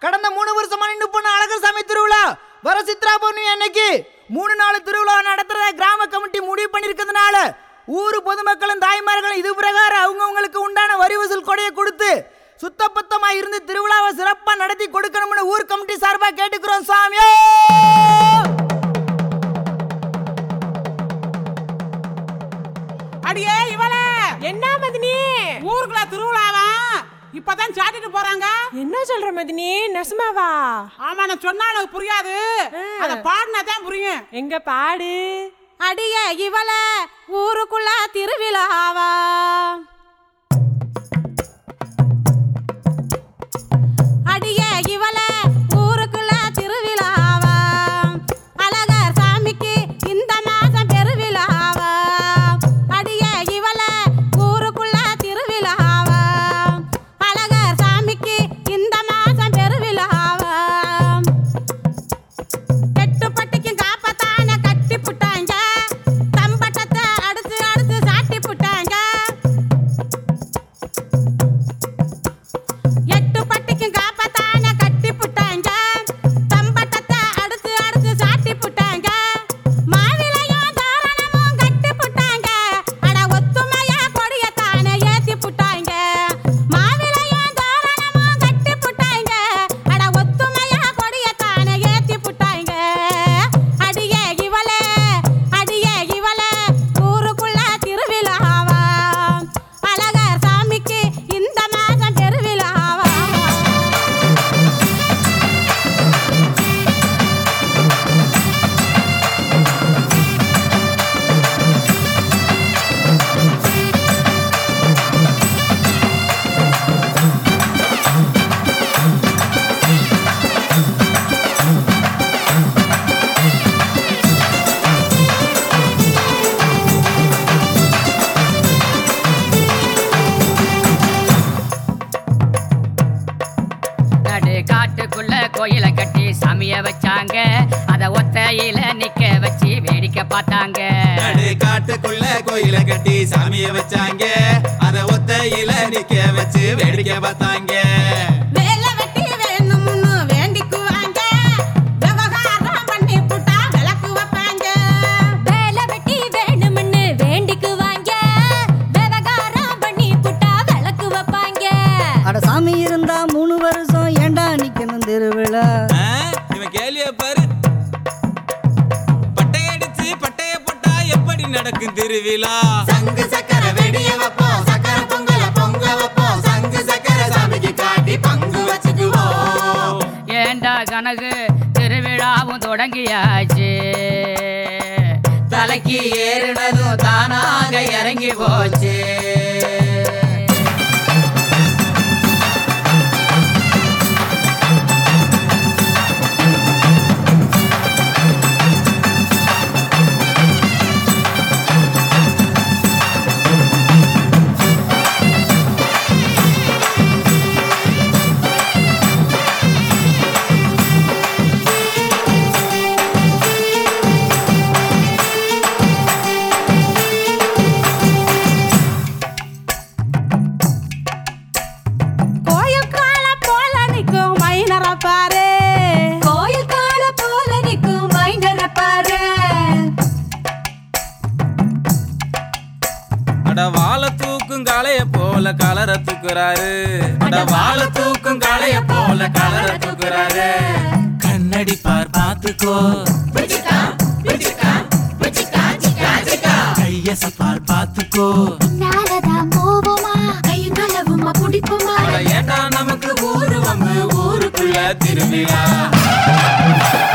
கடந்த மூணு வருஷமா நின்று போன அழகர் சாமி திருவிழா வர சித்ரா பௌர்ணமி அன்னைக்கு மூணு நாள் திருவிழா நடத்துறத கிராம கமிட்டி முடிவு பண்ணிருக்கிறதுனால ஊர் பொதுமக்களும் தாய்மார்களும் இது பிரகாரம் அவங்கவுங்களுக்கு உண்டான வரி வசூல் கொடையை கொடுத்து சுத்தபத்தமா இருந்து திருவிழாவை சிறப்பா நடத்தி கொடுக்கணும்னு ஊர் கமிட்டி சார்பா கேட்டுக்கிறோம் சாமியோ அடியே இவள என்ன மதினி ஊருக்குள்ள திருவிழாவா இப்பதான் சாட்டிட்டு போறாங்க என்ன சொல்ற மதினி நெசமாவா ஆமா நான் சொன்னா எனக்கு புரியாது அத பாடினா தான் புரியும் எங்க பாடு அடிய இவள ஊருக்குள்ள திருவிழாவா அடிய இவள ஊருக்குள்ள திருவிழாவா அழகர் சாமிக்கு இந்த மாசம் பெருவிழாவா அடிய இவள ஊருக்குள்ள திருவிழாவா அழகர் சாமிக்கு இந்த மாசம் பெருவிழாவா எட்டு பட்டிக்கும் காப்பத்தான கட்டி புட்டாங்க தம்பட்டத்தை அடுத்து அடுத்து சாட்டி புட்டாங்க எட்டு பட்டிக்கும் காப்பத்தான கட்டி புட்டாங்க தம்பட்டத்தை அடுத்து அடுத்து சாட்டி புட்டாங்க மாவிலையும் தோரணமும் கட்டி புட்டாங்க அட ஒத்துமையா கொடியத்தானே ஏத்தி புட்டாங்க மாவிலையும் தோரணமும் கட்டி புட்டாங்க அட ஒத்துமையா கொடியத்தானே ஏத்தி புட்டாங்க அடியே இவளே அடியே இவளே ஊருக்குள்ள திருவிழாவா அழகர் சாமிக்கு இந்த மாதம் பெருவிழாவா நடு காட்டுக்குள்ள கோயிலை கட்டி சாமிய வச்சாங்க அத ஒத்தையில நிக்க வச்சு வேடிக்கை பார்த்தாங்க நடு காட்டுக்குள்ள கோயில கட்டி சாமிய வச்சாங்க அத ஒத்தையில நிக்க வச்சு வேடிக்கை பார்த்தாங்க வேலை வெட்டி வேணும்னு வேண்டிக்குவாங்க விவகாரம் பண்ணி புட்டா விளக்கு வைப்பாங்க வேலை வெட்டி வேணும்னு வேண்டிக்குவாங்க விவகாரம் பண்ணி புட்டா விளக்கு வைப்பாங்க அட சாமி இருந்தா மூணு வருஷம் ஏண்டா நிக்கணும் திருவிழா ஆ, இவன் கேலிய பாரு பட்டையடிச்சு பட்டைய போட்டா எப்படி நடக்கும் திருவிழா சங்கு சக்கர வெடிய வைப்போம் சக்கர பொங்கல பொங்க வைப்போம் சங்கு சக்கர சாமிக்கு காட்டி பங்கு வச்சுக்குவோம் ஏண்டா கனகு திருவிழாவும் தொடங்கியாச்சு தலைக்கு ஏறினதும் தானாக இறங்கி போச்சு கோயில் கால போல நிக்கும் மைனர பாரு கோயில் கால போல நிக்கும் மைனர பாரு அட வாழ தூக்கும் காளைய போல கலர தூக்குறாரு அட வாழ தூக்கும் காளைய போல கலர தூக்குறாரு கண்ணடி பார் பாத்துக்கோ கையச பார் பாத்துக்கோ நாலதான் போவோமா கையும் களவுமா குடிப்போமா அட ஏண்டா நமக்கு ஊரு வம்பு ஊருக்குள்ள திருவிழா